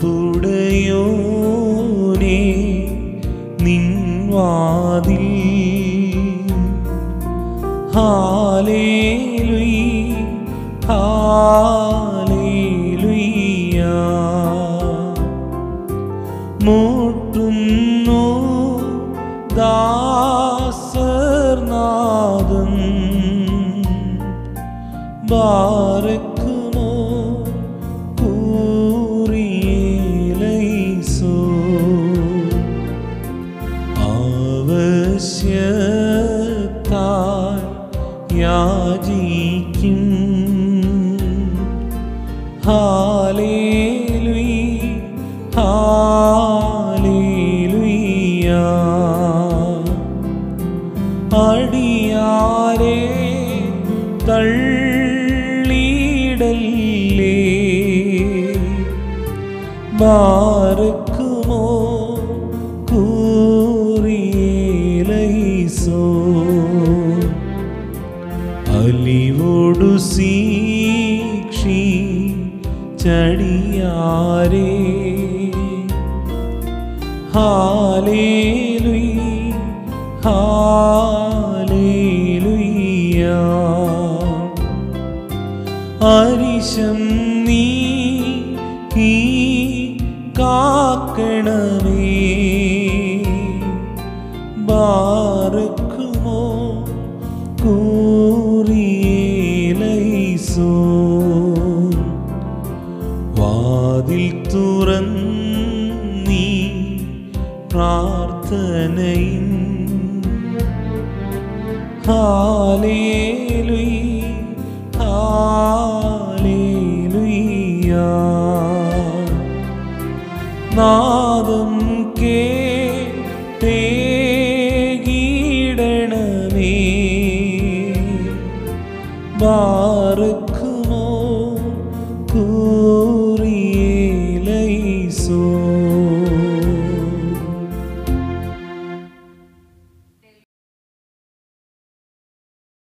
നിൻവാതിൽ ഹാലേലുയി ഹാലേലുയ്യ മുട്ടുന്നു ദാസർനാദം ബാരക്കുമോ കൂറിയേലൈസോ ആവശ്യത്താൽ യാചിക്കും ഹാലേലുയി ഹാലേലുയ്യ അടിയാരെ തള്ളിയിടല്ലേ ബാരക്കുമോ കൂറിയേലൈസോ അലിവോടു സീക്ഷി ചടിയാരേ ഹാലേലുയി ഹാലേലുയ്യ അരിശം നീ ഈ കാക്കണമേ ബാറക്കുമോ കൂറിയേലൈസോ വാതിൽ തുറന്നീ പ്രാർത്ഥനയിൻ ഹാലേലുയി ഹാലേലുയ്യ നാദം കേടണമേ ബാറക്കുമോ കൂറിയേലൈസോ